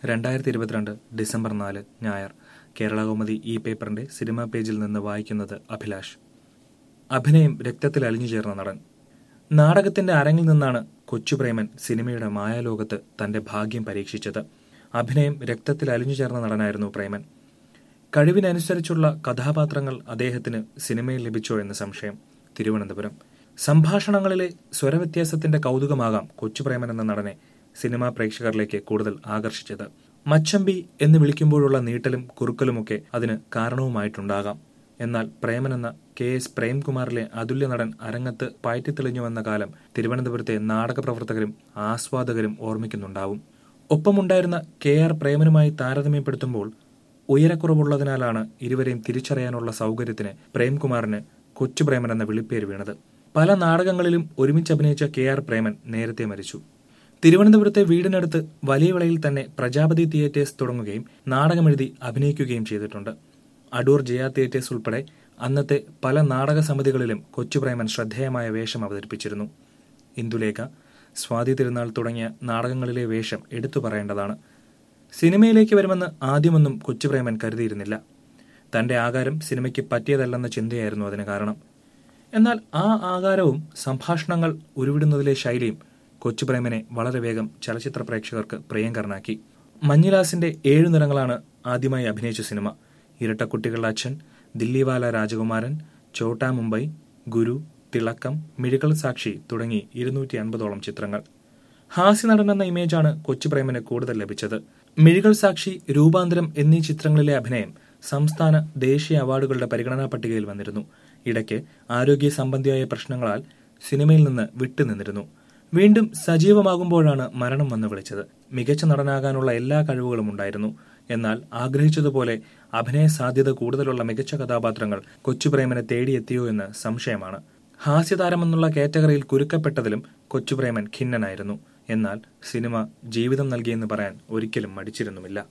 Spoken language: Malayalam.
രണ്ടായിരത്തി ഇരുപത്തിരണ്ട് ഡിസംബർ നാല് ഞായർ കേരളകൗമുദി ഈ പേപ്പറിന്റെ സിനിമാ പേജിൽ നിന്ന് വായിക്കുന്നത് അഭിലാഷ് അഭിനയം രക്തത്തിൽ അലിഞ്ഞു ചേർന്ന നടൻ നാടകത്തിന്റെ അരങ്ങിൽ നിന്നാണ് കൊച്ചുപ്രേമൻ സിനിമയുടെ മായാലോകത്ത് തന്റെ ഭാഗ്യം പരീക്ഷിച്ചത് അഭിനയം രക്തത്തിൽ അലിഞ്ഞു ചേർന്ന നടനായിരുന്നു പ്രേമൻ കഴിവിനനുസരിച്ചുള്ള കഥാപാത്രങ്ങൾ അദ്ദേഹത്തിന് സിനിമയിൽ ലഭിച്ചോ എന്ന് സംശയം തിരുവനന്തപുരം സംഭാഷണങ്ങളിലെ സ്വരവ്യത്യാസത്തിന്റെ കൗതുകമാകാം കൊച്ചുപ്രേമൻ എന്ന നടനെ സിനിമാ പ്രേക്ഷകരിലേക്ക് കൂടുതൽ ആകർഷിച്ചത് മച്ചമ്പി എന്ന് വിളിക്കുമ്പോഴുള്ള നീട്ടലും കുറുക്കലുമൊക്കെ അതിന് കാരണവുമായിട്ടുണ്ടാകാം എന്നാൽ പ്രേമൻ എന്ന കെ എസ് പ്രേംകുമാറിലെ അതുല്യ നടൻ അരങ്ങത്ത് പായറ്റിത്തെളിഞ്ഞുവെന്ന കാലം തിരുവനന്തപുരത്തെ നാടക പ്രവർത്തകരും ആസ്വാദകരും ഓർമ്മിക്കുന്നുണ്ടാവും ഒപ്പമുണ്ടായിരുന്ന കെ ആർ പ്രേമനുമായി താരതമ്യപ്പെടുത്തുമ്പോൾ ഉയരക്കുറവുള്ളതിനാലാണ് ഇരുവരെയും തിരിച്ചറിയാനുള്ള സൗകര്യത്തിന് പ്രേംകുമാറിന് കൊച്ചുപ്രേമൻ എന്ന വിളിപ്പേര് വീണത് പല നാടകങ്ങളിലും ഒരുമിച്ച് അഭിനയിച്ച കെ ആർ പ്രേമൻ നേരത്തെ മരിച്ചു തിരുവനന്തപുരത്തെ വീടിനടുത്ത് വലിയ വിളയിൽ തന്നെ പ്രജാപതി തിയേറ്റേഴ്സ് തുടങ്ങുകയും നാടകമെഴുതി അഭിനയിക്കുകയും ചെയ്തിട്ടുണ്ട് അടൂർ ജയ തിയേറ്റേഴ്സ് ഉൾപ്പെടെ അന്നത്തെ പല നാടക സമിതികളിലും കൊച്ചുപ്രേമൻ ശ്രദ്ധേയമായ വേഷം അവതരിപ്പിച്ചിരുന്നു ഇന്ദുലേഖ സ്വാതി തിരുനാൾ തുടങ്ങിയ നാടകങ്ങളിലെ വേഷം എടുത്തു പറയേണ്ടതാണ് സിനിമയിലേക്ക് വരുമെന്ന് ആദ്യമൊന്നും കൊച്ചുപ്രേമൻ കരുതിയിരുന്നില്ല തന്റെ ആകാരം സിനിമയ്ക്ക് പറ്റിയതല്ലെന്ന ചിന്തയായിരുന്നു അതിന് കാരണം എന്നാൽ ആ ആകാരവും സംഭാഷണങ്ങൾ ഉരുവിടുന്നതിലെ ശൈലിയും കൊച്ചുപ്രേമനെ വളരെ വേഗം ചലച്ചിത്ര പ്രേക്ഷകർക്ക് പ്രിയങ്കരനാക്കി മഞ്ഞിലാസിന്റെ ഏഴു നിറങ്ങളാണ് ആദ്യമായി അഭിനയിച്ച സിനിമ ഇരട്ടക്കുട്ടികളുടെ അച്ഛൻ ദില്ലിവാല രാജകുമാരൻ ചോട്ടാ മുംബൈ ഗുരു തിളക്കം മിഴികൾ സാക്ഷി തുടങ്ങി ഇരുന്നൂറ്റി അൻപതോളം ചിത്രങ്ങൾ ഹാസ്യനടൻ എന്ന ഇമേജാണ് കൊച്ചുപ്രേമന് കൂടുതൽ ലഭിച്ചത് മിഴികൾ സാക്ഷി രൂപാന്തരം എന്നീ ചിത്രങ്ങളിലെ അഭിനയം സംസ്ഥാന ദേശീയ അവാർഡുകളുടെ പരിഗണനാ പട്ടികയിൽ വന്നിരുന്നു ഇടയ്ക്ക് ആരോഗ്യ സംബന്ധിയായ പ്രശ്നങ്ങളാൽ സിനിമയിൽ നിന്ന് വിട്ടുനിന്നിരുന്നു വീണ്ടും സജീവമാകുമ്പോഴാണ് മരണം വന്നു വിളിച്ചത് മികച്ച നടനാകാനുള്ള എല്ലാ കഴിവുകളും ഉണ്ടായിരുന്നു എന്നാൽ ആഗ്രഹിച്ചതുപോലെ അഭിനയ സാധ്യത കൂടുതലുള്ള മികച്ച കഥാപാത്രങ്ങൾ കൊച്ചുപ്രേമനെ തേടിയെത്തിയോ എന്ന് സംശയമാണ് ഹാസ്യതാരമെന്നുള്ള കാറ്റഗറിയിൽ കുരുക്കപ്പെട്ടതിലും കൊച്ചുപ്രേമൻ ഖിന്നനായിരുന്നു എന്നാൽ സിനിമ ജീവിതം നൽകിയെന്ന് പറയാൻ ഒരിക്കലും മടിച്ചിരുന്നുമില്ല